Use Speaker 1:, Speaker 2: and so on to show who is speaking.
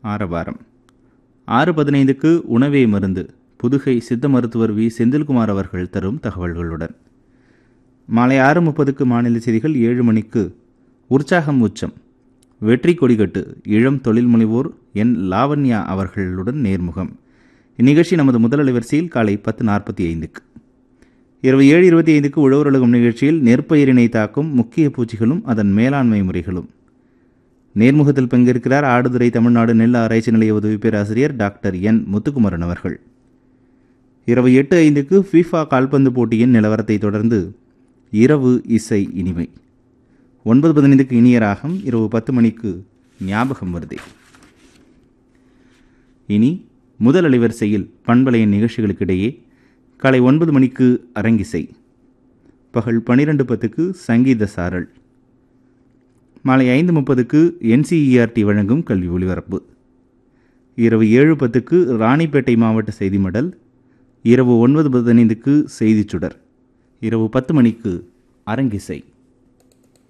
Speaker 1: ஆரவாரம் ஆறு பதினைந்துக்கு உணவே மருந்து புதுகை சித்த மருத்துவர் வி செந்தில்குமார் அவர்கள் தரும் தகவல்களுடன் மாலை ஆறு முப்பதுக்கு மாநில செய்திகள் ஏழு மணிக்கு உற்சாகம் உச்சம் வெற்றி கொடிகட்டு இளம் தொழில் முனைவோர் என் லாவண்யா அவர்களுடன் நேர்முகம் இந்நிகழ்ச்சி நமது முதல் அலைவரிசையில் காலை பத்து நாற்பத்தி ஐந்துக்கு இரவு ஏழு இருபத்தி ஐந்துக்கு உழவருலகம் நிகழ்ச்சியில் நெற்பயிரினை தாக்கும் முக்கிய பூச்சிகளும் அதன் மேலாண்மை முறைகளும் நேர்முகத்தில் பங்கேற்கிறார் ஆடுதுறை தமிழ்நாடு நெல் ஆராய்ச்சி நிலைய உதவி பேராசிரியர் டாக்டர் என் முத்துக்குமரன் அவர்கள் இரவு எட்டு ஐந்துக்கு ஃபீஃபா கால்பந்து போட்டியின் நிலவரத்தை தொடர்ந்து இரவு இசை இனிமை ஒன்பது பதினைந்துக்கு இனிய ராகம் இரவு பத்து மணிக்கு ஞாபகம் வருதே இனி முதல் அலைவரிசையில் பண்பலையின் நிகழ்ச்சிகளுக்கிடையே காலை ஒன்பது மணிக்கு அரங்கிசை பகல் பன்னிரெண்டு பத்துக்கு சங்கீத சாரல் மாலை ஐந்து முப்பதுக்கு என்சிஇஆர்டி வழங்கும் கல்வி ஒலிபரப்பு இரவு ஏழு பத்துக்கு ராணிப்பேட்டை மாவட்ட செய்தி மடல் இரவு ஒன்பது பதினைந்துக்கு செய்திச் சுடர் இரவு பத்து மணிக்கு அரங்கிசை